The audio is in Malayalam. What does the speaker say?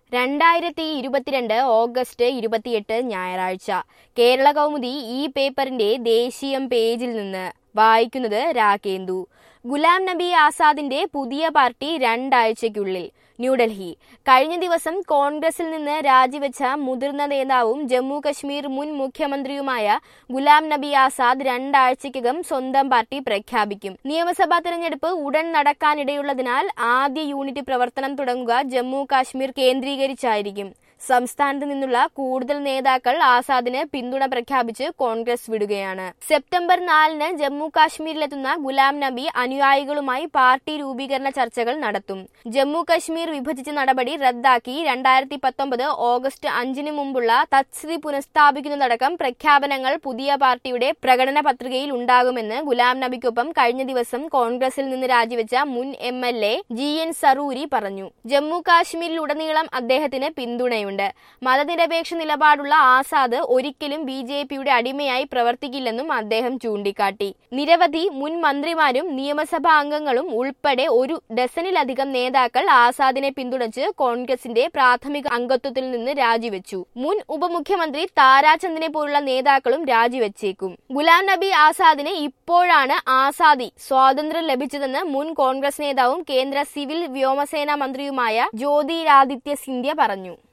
രണ്ടായിരത്തി ഇരുപത്തിരണ്ട് ഓഗസ്റ്റ് ഇരുപത്തിയെട്ട് ഞായറാഴ്ച കേരള കൗമുദി ഈ പേപ്പറിന്റെ ദേശീയം പേജിൽ നിന്ന് വായിക്കുന്നത് രാകേന്ദു ഗുലാം നബി ആസാദിന്റെ പുതിയ പാർട്ടി രണ്ടാഴ്ചയ്ക്കുള്ളിൽ ന്യൂഡൽഹി കഴിഞ്ഞ ദിവസം കോൺഗ്രസിൽ നിന്ന് രാജിവെച്ച മുതിർന്ന നേതാവും ജമ്മു കശ്മീർ മുൻ മുഖ്യമന്ത്രിയുമായ ഗുലാം നബി ആസാദ് രണ്ടാഴ്ചയ്ക്കകം സ്വന്തം പാർട്ടി പ്രഖ്യാപിക്കും നിയമസഭാ തെരഞ്ഞെടുപ്പ് ഉടൻ നടക്കാനിടയുള്ളതിനാൽ ആദ്യ യൂണിറ്റ് പ്രവർത്തനം തുടങ്ങുക ജമ്മു കാശ്മീർ കേന്ദ്രീകരിച്ചായിരിക്കും സംസ്ഥാനത്ത് നിന്നുള്ള കൂടുതൽ നേതാക്കൾ ആസാദിന് പിന്തുണ പ്രഖ്യാപിച്ച് കോൺഗ്രസ് വിടുകയാണ് സെപ്റ്റംബർ നാലിന് ജമ്മു കാശ്മീരിലെത്തുന്ന ഗുലാം നബി അനുയായികളുമായി പാർട്ടി രൂപീകരണ ചർച്ചകൾ നടത്തും ജമ്മു കശ്മീർ വിഭജിച്ച നടപടി റദ്ദാക്കി രണ്ടായിരത്തി പത്തൊമ്പത് ഓഗസ്റ്റ് അഞ്ചിന് മുമ്പുള്ള തത്സ്ഥിതി പുനഃസ്ഥാപിക്കുന്നതടക്കം പ്രഖ്യാപനങ്ങൾ പുതിയ പാർട്ടിയുടെ പ്രകടന പത്രികയിൽ ഉണ്ടാകുമെന്ന് ഗുലാം നബിക്കൊപ്പം കഴിഞ്ഞ ദിവസം കോൺഗ്രസിൽ നിന്ന് രാജിവെച്ച മുൻ M L A G N Saroori പറഞ്ഞു ജമ്മു കാശ്മീരിലുടനീളം അദ്ദേഹത്തിന് പിന്തുണയുണ്ട് മതനിരപേക്ഷ നിലപാടുള്ള ആസാദ് ഒരിക്കലും ബി ജെ പിയുടെ അടിമയായി പ്രവർത്തിക്കില്ലെന്നും അദ്ദേഹം ചൂണ്ടിക്കാട്ടി നിരവധി മുൻ മന്ത്രിമാരും നിയമസഭാ അംഗങ്ങളും ഉൾപ്പെടെ ഒരു ഡസനിലധികം നേതാക്കൾ ആസാദിനെ പിന്തുണച്ച് കോൺഗ്രസിന്റെ പ്രാഥമിക അംഗത്വത്തിൽ നിന്ന് രാജിവെച്ചു മുൻ ഉപമുഖ്യമന്ത്രി താരാചന്ദിനെ പോലുള്ള നേതാക്കളും രാജിവെച്ചേക്കും ഗുലാം നബി ആസാദിന് ഇപ്പോഴാണ് ആസാദി സ്വാതന്ത്ര്യം ലഭിച്ചതെന്ന് മുൻ കോൺഗ്രസ് നേതാവും കേന്ദ്ര സിവിൽ വ്യോമസേനാ മന്ത്രിയുമായ ജ്യോതിരാദിത്യ സിന്ധ്യ പറഞ്ഞു